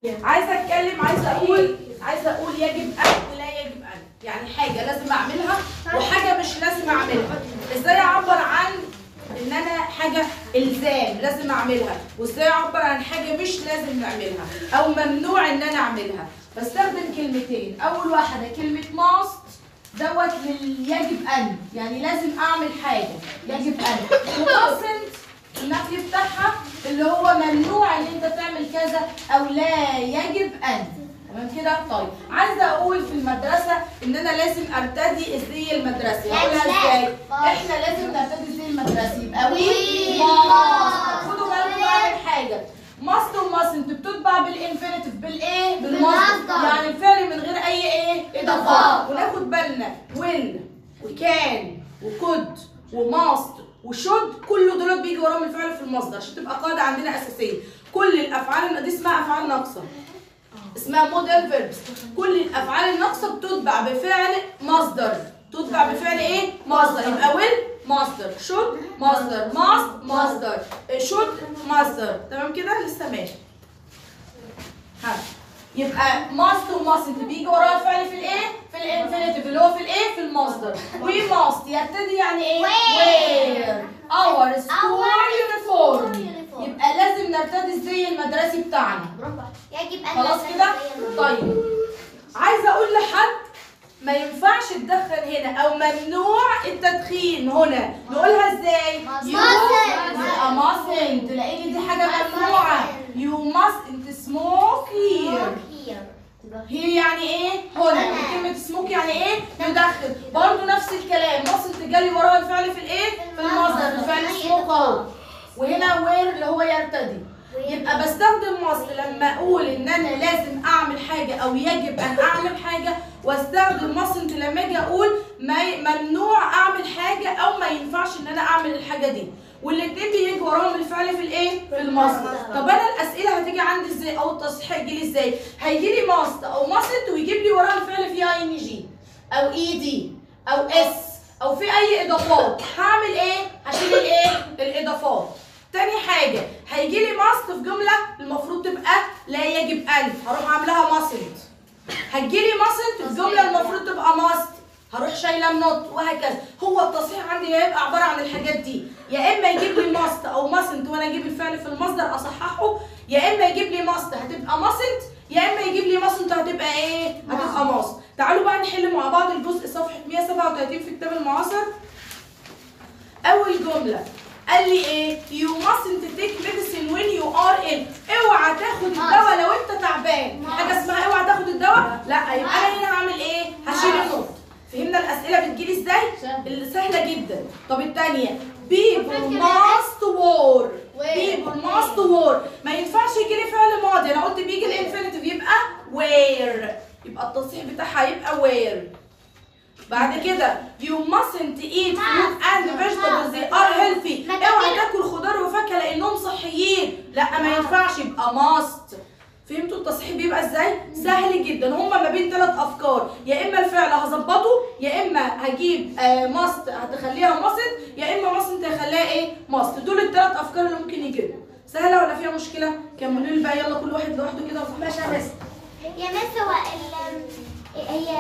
عايزه اتكلم عايزه اقول عايزه اقول يجب ان ولا يجب ان يعني حاجه لازم اعملها وحاجه مش لازم اعملها ازاي اعبر عن ان انا حاجه الزام لازم اعملها وازاي اعبر عن حاجه مش لازم نعملها او ممنوع ان انا اعملها بستخدم كلمتين اول واحده كلمه ماست دوت لل- يجب ان يعني لازم اعمل حاجه يجب ان وماسنت النفي بتاعها اللي هو ممنوع ان انت تعمل كذا او لا يجب ان تمام كده طيب عايزه اقول في المدرسه ان انا لازم ارتدي ازاي المدرسه اقولها ازاي احنا لازم نرتدي ازاي المدرسه يبقى وي ماست خدوا بالكم بقى من حاجه ماست وماسنت بتتبع بالانفينيتيف بالايه بالمصدر بالمصدر. يعني الفعل من غير اي ايه اضافات وناخد بالنا ويل وكان وكود وماست وشود كله دول بيجي وراهم الفعل في المصدر عشان تبقى قاعده عندنا اساسيه كل الافعال دي اسمها افعال ناقصه اسمها موديل فيربس كل الافعال الناقصه بتتبع بفعل مصدر تتبع بفعل ايه مصدر يبقى ويل مصدر شود مصدر ماست مصدر شود مصدر تمام كده لسه ماشي ها يبقى ماست وماست بيجي وراها الفعل في الايه في الانفينيتيف اللي هو في الايه في المصدر وي ماست يرتدي يعني ايه وير اور سكول يونيفورم uniform. يبقى لازم نرتدي الزي المدرسي بتاعنا يجب ان خلاص نرتدي كده زي- طيب عايزه اقول لحد ما ينفعش تدخن هنا او ممنوع التدخين هنا نقولها ازاي Mustn't. يبقى mustn't لان دي حاجه ممنوعه you mustn't smoke here Here. هي يعني ايه هنا وكلمه سموك يعني ايه يدخن برضو نفس الكلام mustn't جالي وراها الفعل في الايه في المصدر الفعل سموك اهو وهنا وير اللي هو يرتدي يبقى بستخدم مصر لما اقول ان انا لازم اعمل حاجه او يجب ان اعمل حاجه واستخدم مصر لما اجي اقول ما ي- ممنوع اعمل حاجه او ما ينفعش ان انا اعمل الحاجه دي والاثنين بيجي وراهم الفعل في الايه في المصدر طب انا الاسئله هتيجي عندي ازاي او التصحيح هيجي لي ازاي هيجي لي ماست او ماست ويجيب لي وراها الفعل فيه اي ان جي او اي دي او اس او في اي اضافات هعمل ايه هشيل الايه الاضافات تاني حاجة هيجي لي ماست في جملة المفروض تبقى لا يجب أن هروح عاملاها ماسنت هتجي لي ماسنت في جملة المفروض تبقى ماست هروح شايلة النوت وهكذا هو التصحيح عندي هيبقى عبارة عن الحاجات دي يا إما يجيب لي ماست أو ماسنت وأنا أجيب الفعل في المصدر أصححه يا إما يجيب لي ماست هتبقى ماسنت يا إما يجيب لي ماسنت هتبقى إيه؟ هتبقى ماست تعالوا بقى نحل مع بعض الجزء صفحة 137 في كتاب المعاصر اول جمله قال لي ايه you mustn't take medicine when you are ill اوعى تاخد الدواء لو انت تعبان في حاجه اسمها اوعى تاخد الدواء لا يبقى انا هنا هعمل ايه هشيل النقط فهمنا الاسئله بتجيلي ازاي اللي سهله جدا طب الثانيه people must war people must war ما ينفعش يجي لي فعل ماضي انا قلت بيجي الانفينيتيف يبقى where يبقى التصحيح بتاعها يبقى where بعد كده you mustn't eat fruit and vegetables they are healthy اوعى تاكل خضار وفاكهه لانهم صحيين لا ما ينفعش يبقى must فهمتوا التصحيح بيبقى ازاي سهل جدا هما ما بين ثلاث افكار يا اما الفعل هظبطه يا اما هجيب آه must هتخليها mustn't يا اما mustn't هخليها ايه must دول الثلاث افكار اللي ممكن يجيبوا سهله ولا فيها مشكله كملوا لي بقى يلا كل واحد لوحده كده ماشي يا مس يا مس هو ال هي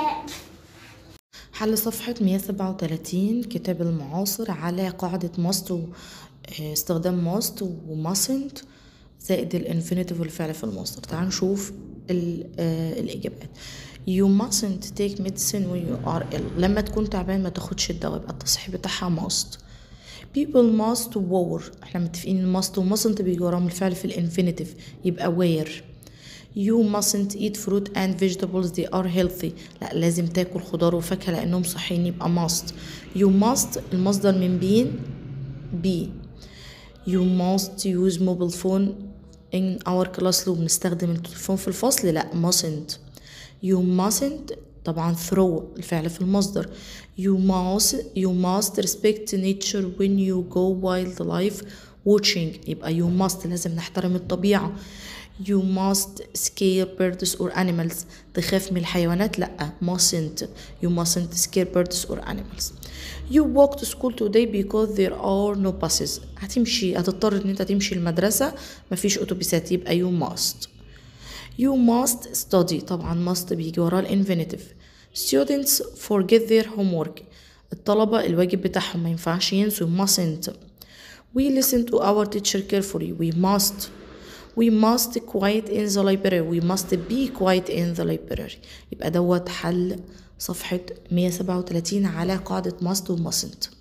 حل صفحة 137 كتاب المعاصر على قاعدة ماست و آه، استخدام ماست وماسنت زائد الانفينيتيف والفعل في المصدر تعال نشوف ال- آه، الإجابات You mustn't take medicine when you are ill لما تكون تعبان ما تاخدش الدواء يبقى التصحيح بتاعها must people must war احنا متفقين ان must و mustn't بيجي وراهم الفعل في الانفينيتيف يبقى where You mustn't eat fruit and vegetables they are healthy لا لازم تاكل خضار وفاكهة لأنهم صحيين يبقى must You must المصدر من being be You must use mobile phone in our classroom نستخدم التليفون في الفصل لا mustn't You mustn't طبعا throw الفعل في المصدر You must you must respect nature when you go wildlife watching يبقى you must لازم نحترم الطبيعة You must scare birds or animals تخاف من الحيوانات لا mustn't You mustn't scare birds or animals You walk to school today because there are no buses هتمشي هتضطر ان انت تمشي المدرسة مفيش اتوبيسات يبقى you must you must study طبعا must بيجي وراه الانفينيتيف students forget their homework الطلبة الواجب بتاعهم ما ينفعش ينسوا mustn't we listen to our teacher carefully we must we must quiet in the library we must be quiet in the library يبقى دوت حل صفحة 137 على قاعدة must و mustn't